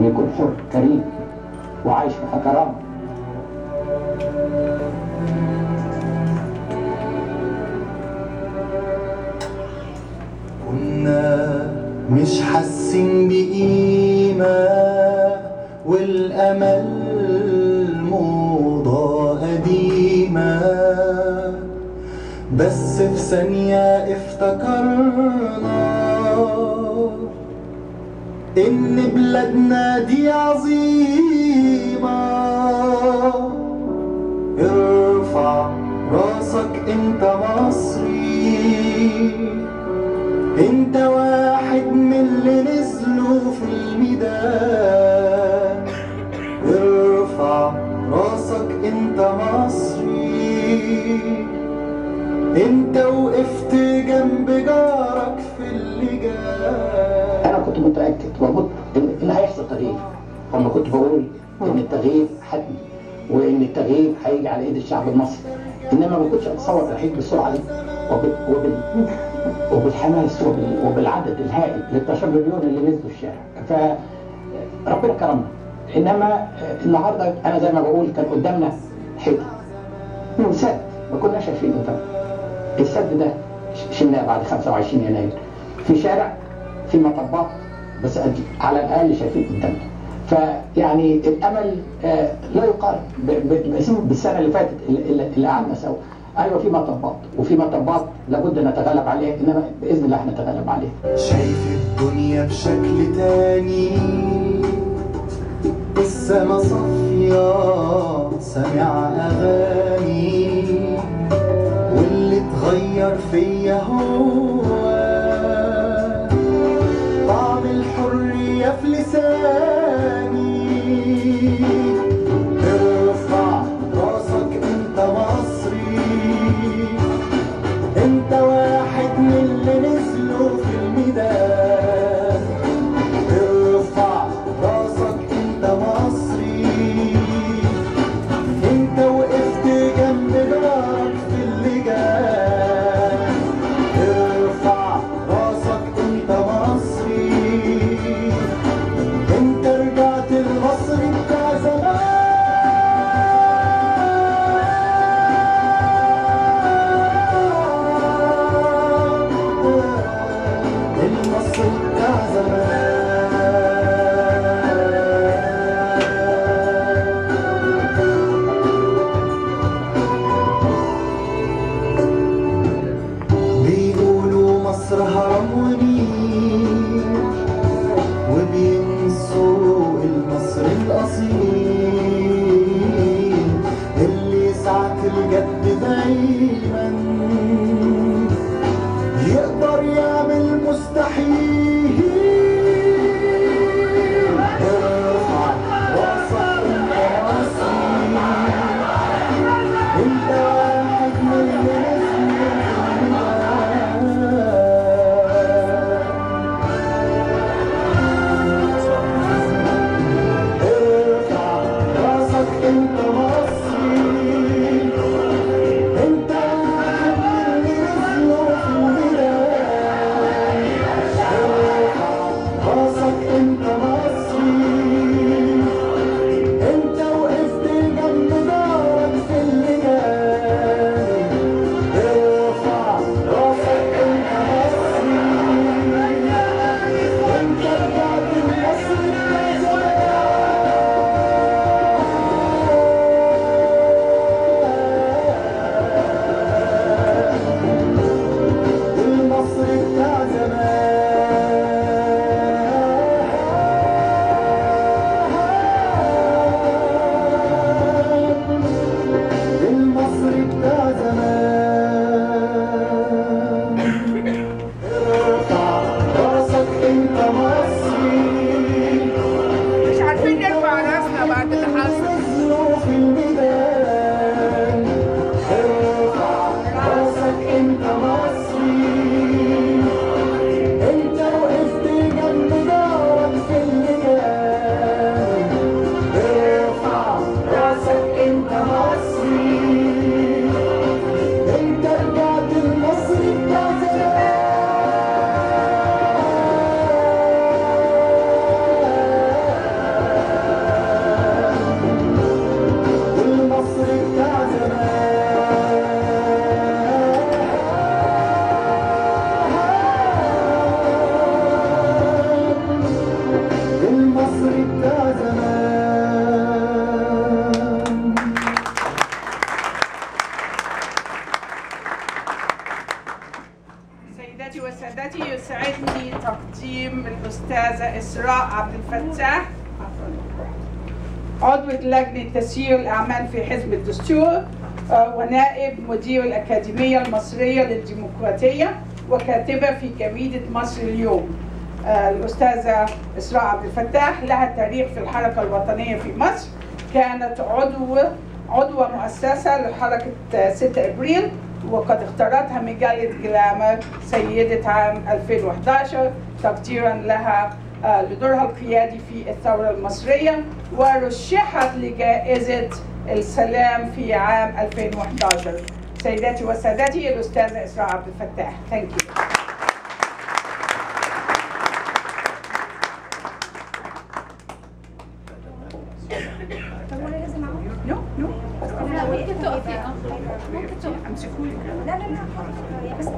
انه يكون حر كريم وعايش في كرامه كنا مش حاسين بقيمة والأمل موضة قديمة بس في ثانية افتكرنا إن بلادنا دي عظيمة ارفع راسك انت مصري انت واحد من اللي نزلوا في الميدان ارفع راسك انت مصري انت وقفت جنب جارك في اللجان انا كنت متاكد ومت ان إن هيحصل تغيير لما كنت بقول ان التغيير حتمي وان التغيير هيجي على ايد الشعب المصري انما ما كنتش اتصور الحين بالسرعه دي وبال... وبال... وبالحماس وبال... وبالعدد الهائل لل 12 مليون اللي نزلوا الشارع فربنا كرمنا انما النهارده انا زي ما بقول كان قدامنا حيط سد ما كناش شايفين قدامنا السد ده شلناه بعد 25 يناير في شارع في مطبات بس أدي- على الاقل شايفين قدامنا فيعني الامل آه، لا يقارن ب- ب- بالسنه اللي فاتت اللي- اللي اللي قعدنا سوا ايوه في مطبات وفي مطبات لابد نتغلب عليها انما باذن الله هنتغلب عليها شايف الدنيا بشكل تاني السما صافية سامع أغاني واللي اتغير فيا هو طعم الحرية في لساني ارفع راسك انت مصري انت واحد من اللي نزلوا في الميدان ارفع راسك انت مصري انت وقفت جنب جارك في اللجان ارفع راسك انت مصري انت الفتاح عضو لجنة تسيير الأعمال في حزب الدستور آه، ونائب مدير الأكاديمية المصرية للديمقراطية وكاتبة في جريدة مصر اليوم آه، الأستاذة إسراء عبد الفتاح لها تاريخ في الحركة الوطنية في مصر كانت عضو عضوة مؤسسة لحركة آه، 6 إبريل وقد اختارتها مجلة جلامر سيدة عام 2011 تقديرا لها آه، لدورها القيادي في الثورة المصرية ورشحت لجائزة السلام في عام 2011 سيداتي وسادتي الأستاذة إسراء عبد الفتاح ثانك يو طب وانا لازم اعمل نو نو انا ممكن تقفي اه ممكن تقفي امسكولي لا لا لا هي بس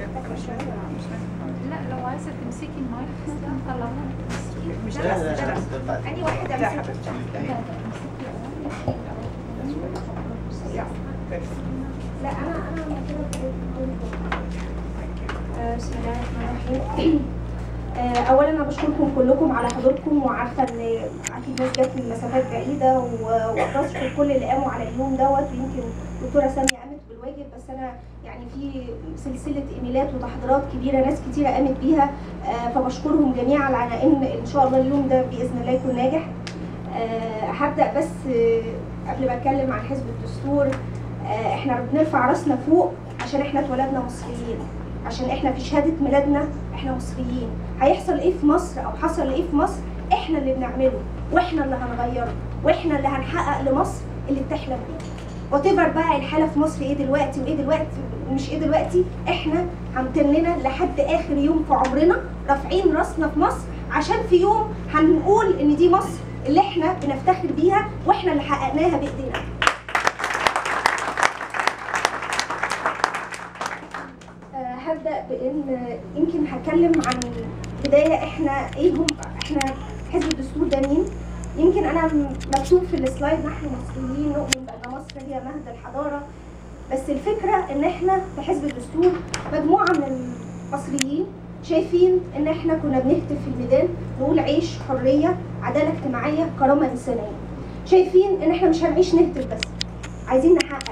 لا لو عايزه تمسكي المايك ممكن نطلعها مش لا، ده لا، لا. اني واحده لا امسك حبيبتي يا. لا انا انا عملت كده آه، بسم الله الرحمن الرحيم آه، اولا انا بشكركم كلكم على حضوركم وعارفه ان اكيد ناس جت من مسافات بعيده و- وبشكر كل اللي قاموا على اليوم دوت ويمكن دكتوره ساميه قامت بالواجب بس انا يعني في سلسله ايميلات وتحضيرات كبيره ناس كتيره قامت بيها آه، فبشكرهم جميعا على ان ان شاء الله اليوم ده باذن الله يكون ناجح آه، هبدا بس آه، قبل ما اتكلم عن حزب الدستور آه، احنا بنرفع راسنا فوق عشان احنا اتولدنا مصريين عشان احنا في شهاده ميلادنا احنا مصريين هيحصل ايه في مصر او حصل ايه في مصر احنا اللي بنعمله واحنا اللي هنغيره واحنا اللي هنحقق لمصر اللي بتحلم بيه وات بقى الحاله في مصر ايه دلوقتي وايه دلوقتي مش ايه دلوقتي احنا همتننا لحد اخر يوم في عمرنا رافعين راسنا في مصر عشان في يوم هنقول ان دي مصر اللي احنا بنفتخر بيها واحنا اللي حققناها بايدينا آه، هبدا بان يمكن هتكلم عن بدايه احنا ايه هم احنا حزب الدستور ده مين يمكن انا م- مكتوب في السلايد نحن مصريين نؤمن بان مصر هي مهد الحضاره بس الفكره ان احنا في حزب الدستور مجموعه من المصريين شايفين ان احنا كنا بنهتف في الميدان نقول عيش حريه عداله اجتماعيه كرامه انسانيه شايفين ان احنا مش هنعيش نهتف بس عايزين نحقق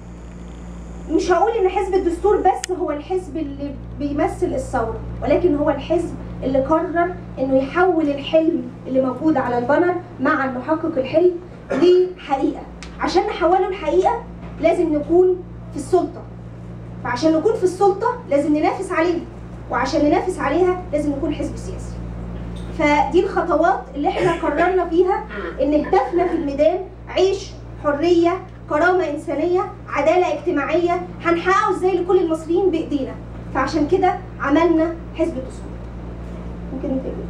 ده مش هقول ان حزب الدستور بس هو الحزب اللي بيمثل الثوره ولكن هو الحزب اللي قرر انه يحول الحلم اللي موجود على البانر مع انه يحقق الحلم لحقيقه عشان نحوله لحقيقه لازم نكون في السلطه فعشان نكون في السلطه لازم ننافس عليها وعشان ننافس عليها لازم نكون حزب سياسي فدي الخطوات اللي احنا قررنا فيها ان هدفنا في الميدان عيش حريه كرامه انسانيه عداله اجتماعيه هنحققه ازاي لكل المصريين بايدينا فعشان كده عملنا حزب الدستور ممكن نتقبل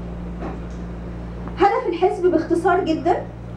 هدف الحزب باختصار جدا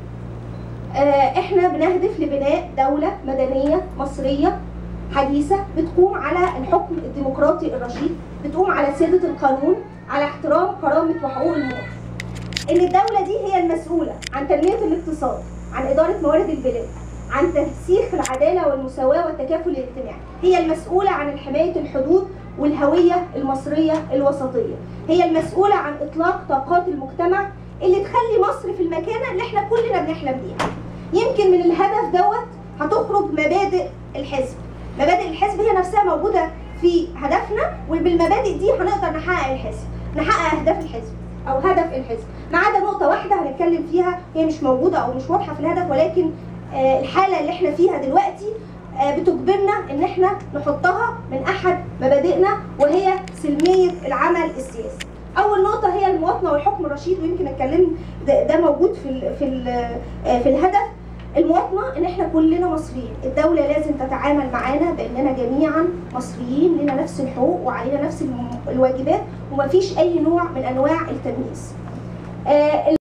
آه، احنا بنهدف لبناء دولة مدنية مصرية حديثة بتقوم على الحكم الديمقراطي الرشيد بتقوم على سيادة القانون على احترام كرامة وحقوق المواطن ان الدولة دي هي المسؤولة عن تنمية الاقتصاد عن إدارة موارد البلاد عن ترسيخ العدالة والمساواة والتكافل الاجتماعي هي المسؤولة عن حماية الحدود والهوية المصرية الوسطية هي المسؤولة عن إطلاق طاقات المجتمع اللي تخلي مصر في المكانة اللي احنا كلنا بنحلم بيها يمكن من الهدف دوت هتخرج مبادئ الحزب مبادئ الحزب هي نفسها موجودة في هدفنا وبالمبادئ دي هنقدر نحقق الحزب نحقق أهداف الحزب أو هدف الحزب ما عدا نقطة واحدة هنتكلم فيها هي مش موجودة أو مش واضحة في الهدف ولكن آه، الحالة اللي احنا فيها دلوقتي آه، بتجبرنا ان احنا نحطها من احد مبادئنا وهي سلمية العمل السياسي اول نقطة هي المواطنة والحكم الرشيد ويمكن اتكلم ده, ده موجود في ال في ال آه، في الهدف المواطنة ان احنا كلنا مصريين الدولة لازم تتعامل معانا باننا جميعا مصريين لنا نفس الحقوق وعلينا نفس الم- الواجبات ومفيش اي نوع من انواع التمييز آه،